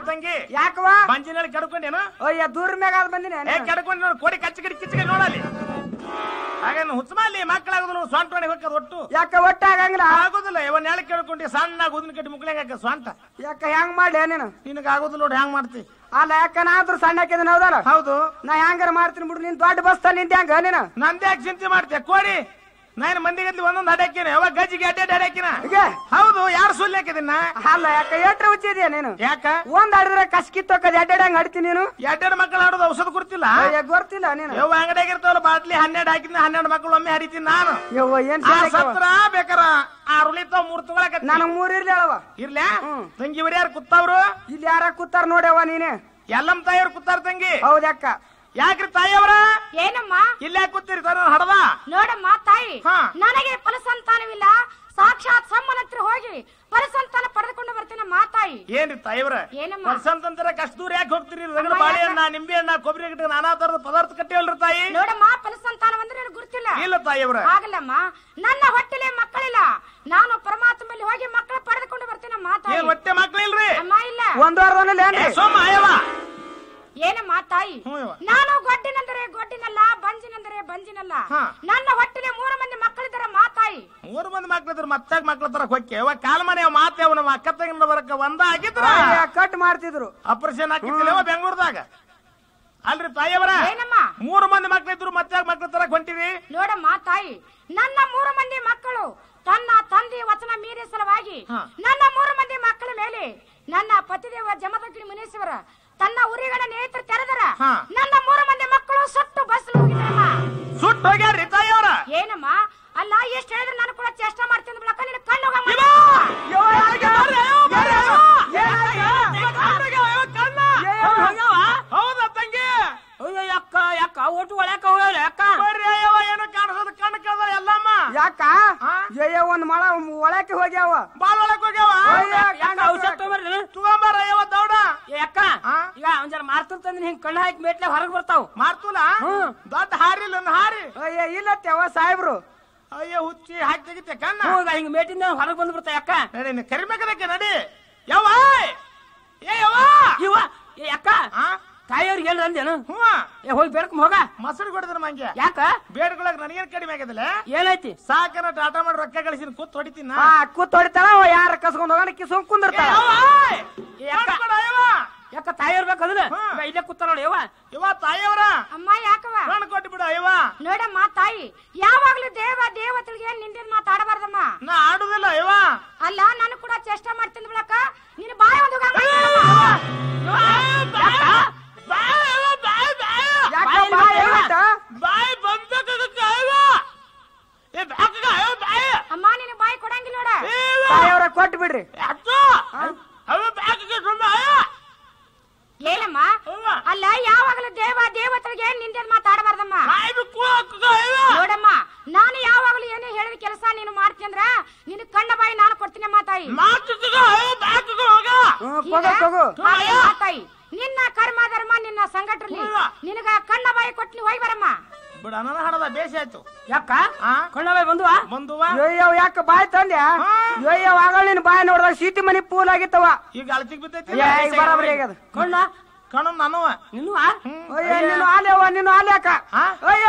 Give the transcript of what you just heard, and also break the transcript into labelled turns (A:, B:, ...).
A: ತಂಗಿ
B: ಯಾಕವ
A: ಬಂಜಿನಲ್ಲಿ ಕೆಡ್ಕೊಂಡೇನು
B: ಅಯ್ಯ ದೂರ ಮ್ಯಾಗ ಅದ್ ಬಂದಿನಿ
A: ಏ ಕೆಡ್ಕೊಂಡು ನೋಡು ಕೋಡಿ ಕಚ್ಚ ಕಡಿ ಕಿಚ್ಚ ನೋಡಲಿ ಹಾಗೇನು ಹುಚ್ಚಮಲ್ಲಿ ಮಕ್ಕಳಾಗೋದಿಲ್ಲ ಸ್ವಂಟ ಹೊಡಿ ಹೋಗ್ತದ ಒಟ್ಟು
B: ಯಾಕ ಒಟ್ಟ ಆಗಂಗಿಲ್ಲ
A: ಆಗೋದಿಲ್ಲ ಇವನ್ ನೆಳ ಕೇಳ್ಕೊಂಡಿ ಸಣ್ಣ ಉದಿನ ಕಟ್ಟಿ ಮುಕ್ಳಂಗ ಸ್ವಂಟ
B: ಯಾಕ ಹೆಂಗ್ ಮಾಡ್ಲಿ ನೀನು
A: ನಿನಗ ಆಗೋದಿಲ್ಲ ನೋಡಿ ಹೆಂಗ್ ಮಾಡ್ತಿ
B: ಅಲ್ಲ ಯಾಕ ನಾ ಆದ್ರೂ ಸಣ್ಣ ಹಾಕಿದನ ಹೌದಲ್ಲ
A: ಹೌದು
B: ನಾ ಹೆಂಗಾರ ಮಾಡ್ತೀನಿ ಬಿಡು ನೀನ್ ದೊಡ್ಡ ಬಸ್ ನಿಂತ ಹೆಂಗ ನೀನು
A: ನಂದೇ ಯಾಕೆ ಚಿಂತೆ ಮಾಡ್ತೀಯ ಕೋಡಿ ನಾನು ಮಂದಿಗಲ್ಲಿ ಒಂದೊಂದು ಹಡಾಕಿನ ಯಾವಾಗ ಗಜ್ಜಿಗೆ ಅಡ್ಡೆ ಹಡಾಕಿನ
B: ಈಗ
A: ಹೌದು ಯಾರು ಸುಳ್ಳು ಹಾಕಿದಿನ
B: ಅಲ್ಲ ಯಾಕ ಎಟ್ರ ಹುಚ್ಚಿದ್ಯಾ ನೀನು
A: ಯಾಕ
B: ಒಂದ್ ಆಡಿದ್ರೆ ಕಸ್ಕಿ ತೊಕ್ಕದ ಎಡ್ಡೆಡ್ ಹಂಗ ಆಡ್ತೀನಿ ನೀನು
A: ಎರಡೆರಡು ಮಕ್ಕಳು ಆಡೋದು ಔಷಧ ಕೊಡ್ತಿಲ್ಲ
B: ಅಯ್ಯ ಗೊತ್ತಿಲ್ಲ ನೀನು
A: ಯಾವ ಅಂಗಡಿಯಾಗ ಇರ್ತಾವಲ್ಲ ಬಾಟ್ಲಿ ಹನ್ನೆರಡು ಹಾಕಿದ್ನ ಹನ್ನೆರಡು ಮಕ್ಕಳು ಒಮ್ಮೆ ಹರಿತೀನಿ ನಾನು
B: ಯವ್ವ ಏನ್
A: ಆ
B: ಶಾಲೆ
A: ಸತ್ರ ಬೇಕಾರ ಆ ಉಳಿತಾವ ಮೂರ್ ತಗೊಳಕ
B: ನನಗ್ ಮೂರ್ ಇರ್ಲಿ ಅಳವ
A: ಇರ್ಲ್ಯಾ ತಂಗಿ ಇವ್ರು ಯಾರು ಕುತ್ತವ್ರು
B: ಇಲ್ಲಿ ಯಾರ ಕೂತಾರ ನೋಡ್ಯವ ನೀನೆ
A: ಎಲ್ಲಮ್ಮ ತಾಯಿಯವ್ರು ಕುತ್ತಾರ ತಂಗಿ
B: ಹೌದಕ್ಕ
A: ಯಾಕ್ರಿ ತಾಯಿಯವರ
C: ಏನಮ್ಮ
A: ಇಲ್ಲ ಯಾಕೆ ಕೂತಿರಿ ತರ ಹಡದ
C: ನೋಡಮ್ಮ ತಾಯಿ
A: ಹಾ.
C: ನನಗೆ ಫಲಸಂತಾನವಿಲ್ಲ ಸಾಕ್ಷಾತ್ ಸಮ್ಮನ ಹತ್ರ ಹೋಗಿ ಫಲಸಂತಾನ ಪಡೆದುಕೊಂಡು ಬರ್ತೀನಮ್ಮ ತಾಯಿ
A: ಏನ್ರಿ ತಾಯಿಯವರ
C: ಏನಮ್ಮ?
A: ವರ್ಷಂತರ ಕಷ್ಟ ದೂರ ಯಾಕೆ ಹೋಗ್ತೀರಿ ರಗಡ ಬಾಳೆಹಣ್ಣ ನಿಂಬೆ ಹಣ್ಣ ಕೊಬ್ಬರಿ ಗಿಡ ನಾನಾ ತರದ ಪದಾರ್ಥ ಕಟ್ಟಿವಲ್ರಿ ತಾಯಿ
C: ನೋಡಮ್ಮ ಫಲಸಂತಾನ ಅಂದ್ರೆ ನನಗೆ ಗುರುತಿಲ್ಲ
A: ಇಲ್ಲ ತಾಯಿಯವರ
C: ಆಗಲ್ಲಮ್ಮ ನನ್ನ ಹೊಟ್ಟೆಲೆ ಮಕ್ಕಳಿಲ್ಲ ನಾನು ಪರಮಾತ್ಮಲ್ಲಿ ಹೋಗಿ ಮಕ್ಕಳ ಪಡೆದುಕೊಂಡು ಬರ್ತೀನಮ್ಮ ತಾಯಿ
A: ಏನ್ ಹೊಟ್ಟೆ ಮಕ್ಳಿಲ್ರಿ
C: ಅಮ್ಮ ಇಲ್ಲ
B: ಒಂದ್ ವಾರದಲ್ಲಿ
A: ಏ,
B: ಏನ್ರಿ
A: ಸೋಮ ಅಯ್ಯವ
C: ಏನಮ್ಮ ತಾಯಿ
A: ಹ್ಞೂ ಯವ್ವ.
C: ನಾನು ಗೊಡ್ಡಿನೆಂದರೆ ಗೊಡ್ಡಿನಲ್ಲ ಬಂಜಿನೆಂದರೆ ಬಂಜಿನಲ್ಲ
A: ಹಾ.
C: ನನ್ನ ಹೊಟ್ಟೆಲೆ ಮೂರು ಮಂದಿ ಮಕ್ಕಳಿದ್ದಾರೆ ಮಾ ತಾಯಿ
A: ಮೂರು ಮಂದಿ ಮಕ್ಳಿದ್ರು ಮತ್ತಾಗ ಮಕ್ಳ ತರ ಹೊಕ್ಕೆ ಅವ ಕಾಲ್ ಮನೆ ಮಾತೆ ಅವ ನಮ್ಮ ಅಕ್ಕ ತಂಗಿನ ಬರಕ ಒಂದ ಆಗಿದ್ರ
B: ಅಯ್ಯ, ಕಟ್ ಮಾಡ್ತಿದ್ರು
A: ಆಪರೇಷನ್ ಹಾಕಿದ್ದಿಲ್ಲ ಅವ ಬೆಂಗಳೂರದಾಗ ಅಲ್ರಿ ತಾಯಿಯವರ
C: ಏನಮ್ಮ
A: ಮೂರು ಮಂದಿ ಮಕ್ಳಿದ್ರು ಮತ್ತಾಗ ಮಕ್ಳ ತರ ಹೊಂಟಿರಿ
C: ನೋಡಮ್ಮ ತಾಯಿ ನನ್ನ ಮೂರು ಮಂದಿ ಮಕ್ಕಳು ತನ್ನ ತಂದೆ ವಚನ ಮೀರಿ ಸಲುವಾಗಿ
A: ಹಾ.
C: ನನ್ನ ಮೂರು ಮಂದಿ ಮಕ್ಕಳ ಮೇಲೆ ನನ್ನ ಪತಿದೇವ ಜಮದಗ್ನಿ ಮುನೀಶ್ವರ ತನ್ನ ಉರಿಗಳ ನೇತ್ರ ತೆರೆದರ
A: ಹಾ.
C: ನನ್ನ ಮೂರು ಮಂದಿ ಮಕ್ಕಳು ಸುಟ್ಟು ಬಸ್ ಹೋಗಿದ್ದಾರಮ್ಮ
A: ಸುಟ್ಟು ಹೋಗ್ಯಾರ್ರಿ ತಾಯಿಯವರ
C: ಏನಮ್ಮ ಅಲ್ಲ ಎಷ್ಟು ಹೇಳಿದ್ರೆ ನಾನು ಕೂಡ ಚೇಷ್ಟ ಮಾಡ್ತೀನಿ ಬಿಡಕ್ಕ ನಿನ್ನ ಕಣ್ಣು ಹೋಗಮ್ಮ.
A: ಹೌದಾ ತಂಗಿ
D: ಅಯ್ಯೋ ಯಾಕ ಯಾಕ ಒಟ್ಟು ಒಳಕ ಹೋಗಲ್ಲ ಯಾಕ
A: ಬರ್ರಿ ಅಯ್ಯವ ಏನೋ ಕಾಣಿಸೋದು ಕಣ್ಣು ಕಳ್ದ ಎಲ್ಲಮ್ಮ
B: ಯಾಕ
A: ಹಾ?
B: ಅಯ್ಯ ಒಂದ್ ಮಳ ಒಳಕ್ಕೆ ಹೋಗ್ಯಾವ
A: ಬಾಲ್ ಒಳಗ್ ಹೋಗ್ಯಾವ
B: ಅಯ್ಯ,
D: ಯಾಕ ಔಷಧ ತಗೊಂಬರ್ರಿ
A: ತಗೊಂಬಾರ ಅಯ್ಯವ ದೌಡ
D: ಏ ಅಕ್ಕ
A: ಹಾ?
D: ಈಗ ಒಂದ್ ಜರ ಮಾರ್ತಂತಂದ್ರೆ ಹಿಂಗ್ ಕಣ್ಣು ಹಾಕಿ ಮೇಟ್ಲೆ ಹೊರಗ್ ಬರ್ತಾವ್
A: ಮಾರ್ತುಲ
D: ಹ್ಮ್.
A: ದೊಡ್ಡ ಹಾರಿಲ್ಲ ಒಂದು ಹಾರಿ
B: ಅಯ್ಯ ಇಲ್ಲತ್ತೇವ ಸಾಹೇಬ್ರು
A: ಅಯ್ಯ ಹುಚ್ಚಿ ಹಾಕಿ ತೆಗಿತೆ ಕಣ್ಣ
D: ಹ್ಞೂ ಈಗ ಹಿಂಗ್ ಮೇಟಿಂದ ಹೊರಗ್ ಬಂದ್ ಬರ್ತಾವ ಯಾಕ
A: ನಡಿ ನೀ ಕರಿಬೇಕದಕ್ಕೆ ನಡಿ ಯಾವ ಏ ಯವ್ವ
D: ಇವ ಏ ಅಕ್ಕ
A: ಆ?
D: ತಾಯಿಯವ್ರಿಗೆ ಹೇಳ್ರಿ ಅಂದೇನು
A: ಹ್ಞೂ
D: ಏ ಹೋಗಿ ಬೇಡ್ಕೊಂಡ್ ಹೋಗ
A: ಮೊಸರು ಕೊಡಿದ್ರ ಮಂಗೆ
D: ಯಾಕ
A: ಬೇಡ್ಕೊಳಕ್ ನನಗೇನ್ ಕಡಿಮೆ ಆಗಿದಿಲ್ಲ
D: ಏನೈತಿ
A: ಸಾಕನ ಟಾಟಾ ಮಾಡಿ ರೊಕ್ಕ ಗಳಿಸಿನ ಕೂತ್ ಹೊಡಿತೀನಿ ನಾ.
B: ಹಾ ಕೂತ್ ಹೊಡಿತಾಳ ಅವ ಯಾರ ಕಸ್ಕೊಂಡ್ ಹೋಗೋಣ ಕಿಸ್ಕೊಂಡ್
A: ಏ
B: ಕುಂದಿರ್ತಾಳ
A: ಯವ್ವ!
D: ಏ ಅಕ್ಕ
A: ಮಾಡ್ಕೊಡು ಅಯ್ಯವ್ವ.
D: ಯಾಕ ತಾಯಿಯವ್ರ ಬೇಕಂದ್ರೆ
A: ಹಾ.
D: ಈಗ ಇಲ್ಲೇ ಕೂತಾರ ನೋಡಿ ಯವ್ವ
A: ಯವ್ವ ತಾಯಿಯವರ
C: ಅಮ್ಮ ಯಾಕವ
A: ಕಣ್ಣು ಕೊಟ್ಟು ಬಿಡು ಅಯ್ಯವ
C: ನೋಡಮ್ಮ ತಾಯಿ ಯಾವಾಗ್ಲೂ ದೇವ ದೇವತೆಗಳಿಗೆ ನಿಂದಿನ ಮಾತಾಡಬಾರ್ದಮ್ಮ
A: ನಾ ಆಡುದಿಲ್ಲ ಅಯ್ಯವ
C: ಅಲ್ಲ ನಾನು ಕೂಡ ಚೇಷ್ಟ ಮಾಡ್ತೀನಿ ಬಿಡಕ್ಕ ನೀನು ಬಾಯ ಒಂದು
B: ಯಾಕ
D: ಬಾಯಲ್ಲಿ
B: ಬಾಯ್
D: ಬಾಯ್
B: ಏನಾಯ್ತ?
A: ಬಾಯಿ ಬಂದಕ್ಕೆ ಅಯ್ಯವ ಏ ಬ್ಯಾಕಗ ಅಯ್ಯವ ಬಾಯಿ
C: ಅಮ್ಮ ನೀನು ಬಾಯಿ ಕೊಡಂಗಿಲ್ಲ ನೋಡ
B: ತಾಯಿಯವ್ರ ಕೊಟ್ಟು ಬಿಡ್ರಿ
A: ಅಚ್ಚು ಅಯ್ಯವ ಬ್ಯಾಕಗೆ ಸುಮ್ಮ ಅಯ್ಯ
C: ಏನಮ್ಮ
A: ಅವ್ವ.
C: ಅಲ್ಲ ಯಾವಾಗಲೂ ದೇವ ದೇವತೆಗಳಿಗೆ ನಿಂದಿನ ಮಾತಾಡಬಾರ್ದಮ್ಮ
A: ಬಾಯಿ ಬಿಕ್ಕು ಹಾಕಗ ಅಯ್ಯವ
C: ನೋಡಮ್ಮ ನಾನು ಯಾವಾಗಲೂ ಏನೇ ಹೇಳಿದ ಕೆಲಸ ನೀನು ಮಾಡ್ತೀನಿ ಅಂದ್ರ ನಿನ್ನ ಕಣ್ಣ ಬಾಯಿ ನಾನು ಕೊಡ್ತೀನಿ ಅಮ್ಮ ತಾಯಿ
A: ಮಾತುಗ ಅಯ್ಯವ ಬ್ಯಾಕಗ ಹೋಗ
B: ಹ್ಮ್
C: ಈಗ
B: ತಗೋ ತಗೋ
C: ಹಾಗೆ ಅಮ್ಮ ತಾಯಿ ನಿನ್ನ ಕರ್ಮ ಧರ್ಮ ನಿನ್ನ ಸಂಘಟನೆ
A: ಅವ್ವ.
C: ನಿನಗ ಕಣ್ಣ ಬಾಯಿ ಕೊಟ್ಟು ನೀ ಹೋಗಿ ಬರಮ್ಮ
A: ಬಿಡ ನನ್ನ ಹಣದ ಬೇಸಿ ಆಯ್ತು
D: ಯಾಕ
A: ಆ?
D: ಕೊಂಡವೆ ಬಂದುವ
A: ಬಂದುವ
B: ಅಯ್ಯವ್ ಯಾಕ ಬಾಯ್ ತಂದ್ಯಾ
A: ಹಾ.
B: ಅಯ್ಯವ್ ಆಗಳ ನಿನ್ ಬಾಯ್ ನೋಡಿದಾಗ ಸೀಟಿ ಮನಿ ಪೂಲ್ ಆಗಿತ್ತವ
A: ಈಗ ಅಳತಿಗ್ ಬಿದ್ದೈತಿ
B: ಏ, ಈಗ ಬರಾಬರಿ ಆಗ್ಯದ
D: ಕೊಂಡ
A: ಕಣ್ಣು ನನ್ನವ
D: ನಿನ್ನು
B: ಅಯ್ಯ ನೀನು ಆಲ್ಯವ ನೀನು ಆಲ್ಯಾಕ
A: ಆ?
B: ಅಯ್ಯ